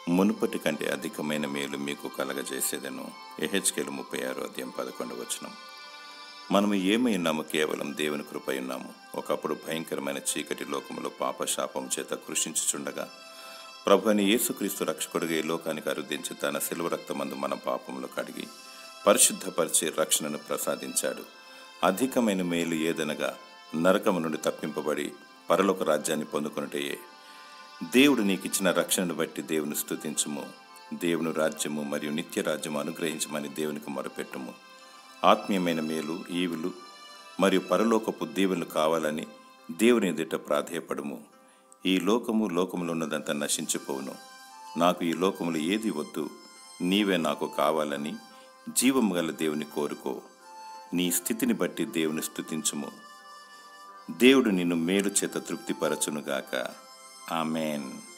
మునుపటి కంటే అధికమైన మేలు మీకు కలగజేసేదను ఎహెచ్కేలు ముప్పై ఆరు అధ్యాయం పదకొండు వచనం మనము ఏమై ఉన్నాము కేవలం దేవుని కృపై ఉన్నాము ఒకప్పుడు భయంకరమైన చీకటి లోకములో పాప శాపం చేత కృషించుచుండగా ప్రభు అని యేసుక్రీస్తు రక్షకుడిగా ఈ లోకానికి అరుదించి తన శిలువ రక్తమందు మన పాపములు కడిగి పరిశుద్ధపరిచి రక్షణను ప్రసాదించాడు అధికమైన మేలు ఏదనగా నరకము నుండి తప్పింపబడి పరలోక రాజ్యాన్ని పొందుకొనుటయే దేవుడు నీకిచ్చిన రక్షణను బట్టి దేవుని స్తుతించుము దేవుని రాజ్యము మరియు నిత్య రాజ్యము అనుగ్రహించమని దేవునికి మొరపెట్టుము ఆత్మీయమైన మేలు ఈవులు మరియు పరలోకపు దీవులు కావాలని దేవుని ఎదుట ప్రాధేయపడుము ఈ లోకము లోకములో ఉన్నదంతా నశించిపోవును నాకు ఈ లోకములు ఏది వద్దు నీవే నాకు కావాలని జీవము గల దేవుని కోరుకో నీ స్థితిని బట్టి దేవుని స్తుతించుము దేవుడు నిన్ను మేలు చేత తృప్తిపరచునుగాక ఆమెన్